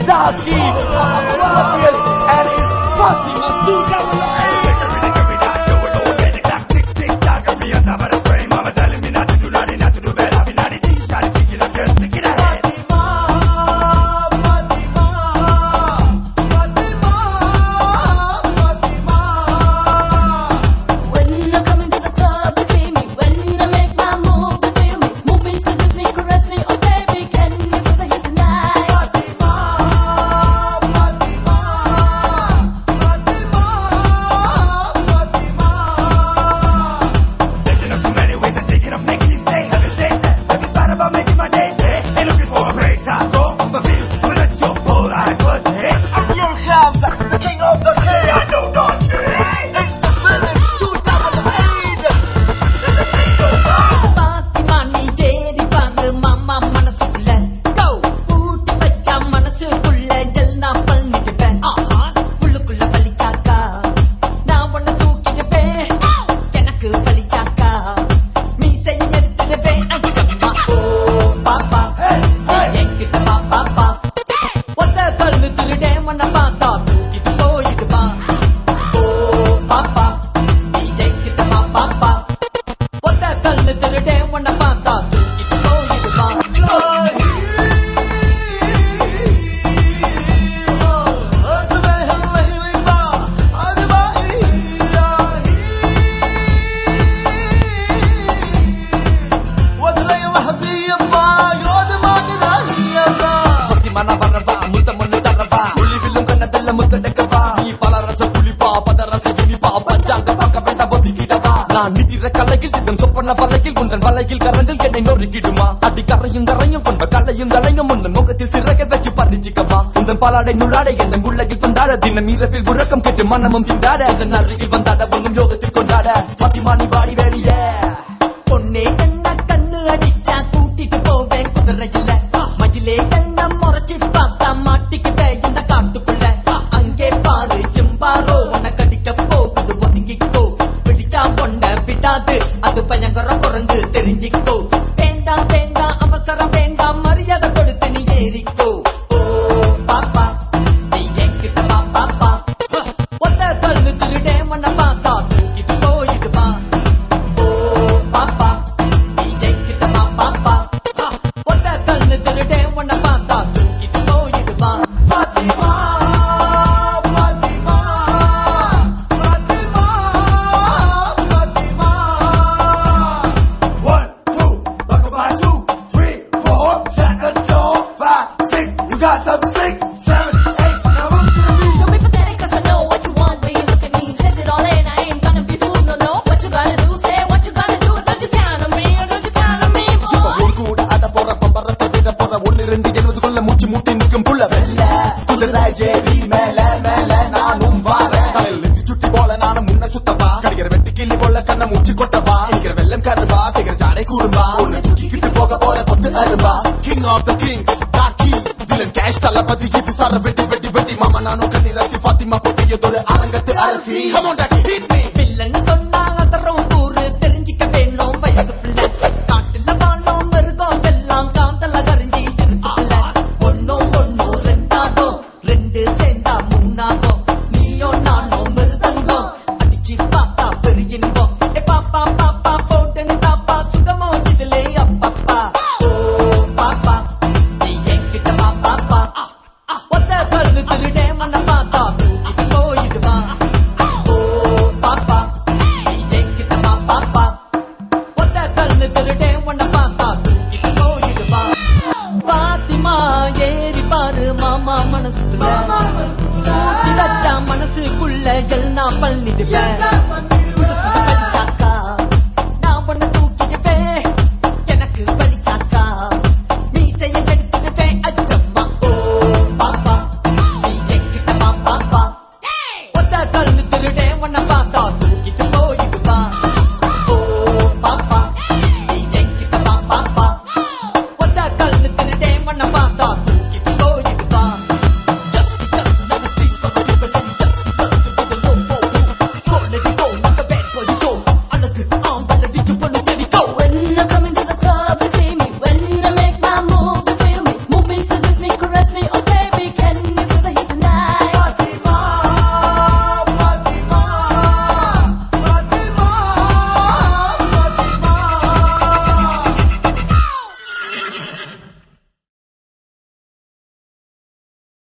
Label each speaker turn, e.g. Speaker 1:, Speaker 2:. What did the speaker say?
Speaker 1: Zaski, Fabulous, and it's Fatima Dugamala.
Speaker 2: When I come into the club, you see me. When I make my move, you feel me. Move me, seduce me, caress me. Oh baby, can you feel the heat tonight?
Speaker 1: I'm your Hamza, the king of the hills. It's the village 2008.
Speaker 3: Fathima நீ தேடி பாரு மாமா மனசுக்குள்ள Go! பூட்டி வச்சா மனசுக்குள்ள எல்லாம் பண்ணிக்குவேன் உள்ளுக்குள்ள பழிச்சாக்கா நான் உன்னை தூக்கிடுவேன் எனக்கு பழிச்சாக்கா மீசையை எடுத்துடுவேன் அச்சம்மா ஓ பாப்பா என்கிட்ட வா பாப்பா ஒத்த கல்லு திருடேன் உன்னை பார்த்தா தூக்கிட்டு போயிடுவா ஓ பாப்பா நீ என்கிட்ட வா பாப்பா ஒத்த கல்லு திருடே உன்னை பார்த்தா தூக்கிட்டு போயிடுவான்
Speaker 1: சத்தியமான வரவா முத்த மண்ணு தரவா ஒளி வில்லும் கண்ணத்தெல்ல முத்தெடுக்கவா நீ பல ரச புளிப்பா பத ரச இனிப்பா பஞ்சாங்க பார்க்க வேண்டாம் ஒதுக்கிடவா நான் நிதிர கலையில் இதன் சொப்பன பலையில் உந்தன் வலையில் கரங்கள் என்னை நொறுக்கிடுமா அடி கரையும் கரையும் கொண்ட கலையும் கலையும் உந்தன் முகத்தில் சிறகை வச்சு பறிச்சுக்கவா உந்தன் பாலாடை நுழாடை என் உள்ளகில் கொண்டாட தினம் இரவில் உறக்கம் கேட்டு மனமும் திண்டாட அதன் அருகில் வந்தாட உன்னும் யோகத்தில் கொண்டாட பாத்திமா நீ வாடி வேறியே
Speaker 3: பொண்ணே என்ன கண்ணு அடிச்சா கூட்டிட்டு போவேன் குதிரையில மயிலே என்ன முறைச்சு பார்த்தா மாட்டிக்கிட்ட இந்த காட்டுக்குள்ள அங்கே பாரு சிம்பாரோ உன்னை கடிக்க போகுது ஒதுங்கிக்கோ பிடிச்சா பொண்ண விடாது அது பயங்கர குரங்கு தெரிஞ்சிக்கோ வேண்டாம் வேண்டாம் அவசரம் வேண்டாம் மரியாதை கொடுத்து நீ ஏறிக்கோ ஓ பாப்பா நீ என்கிட்ட வா பாப்பா ஒத்த கல்லு திருடே உன்னை பார்த்தா தூக்கிட்டு போயிடுவா ஓ பாப்பா நீ ஜெயிக்கிட்ட வா பாப்பா ஒத்த கண்ணு திருடே உன்னை பார்த்தா தூக்கிட்டு போயிடுவா Fathima Fathima Fathima Fathima
Speaker 4: One, two, buckle my shoe. Three, four, shotgun door. Five, six, you got some six, seven, eight. Now move to the beat.
Speaker 2: Don't be pathetic 'cause I know what you want when you look at me. Says it all in, I ain't gonna be fooled, no, no. What you gonna do, say what you gonna do. Don't you count on me, don't you count on me, boy.
Speaker 1: உன் கூட அட போற பம்பரத்தை விட போற ஒன்னு ரெண்டு எழுபதுக்குள்ள மூச்சு முட்டி நிக்கும் புள்ள வெள்ள குதிரை ஏறி மேல மேல நானும் வாரேன் தலையில் நெஞ்சு சுட்டி போல நானும் முன்ன சுத்தவா கடிக்கிற வெட்டி கிள்ளி போல கண்ண மூச்சு கொட்டவா இருக்கிற வெள்ளம் கரும்பா சிகர ஜாடை கூறும்பா ஒன்னு தூக்கிக்கிட்டு போக போற கொத்து அரும்பா கிங் ஆஃப் த கிங்ஸ் டாக்கி வில்லன் கேஷ் தளபதி இது சார வெட்டி வெட்டி வெட்டி மாமா நானும் கண்ணி ரசி ஃபாத்திமா பொட்டியதொரு அரங்கத்து அரசி Come on, Ducky, hit me.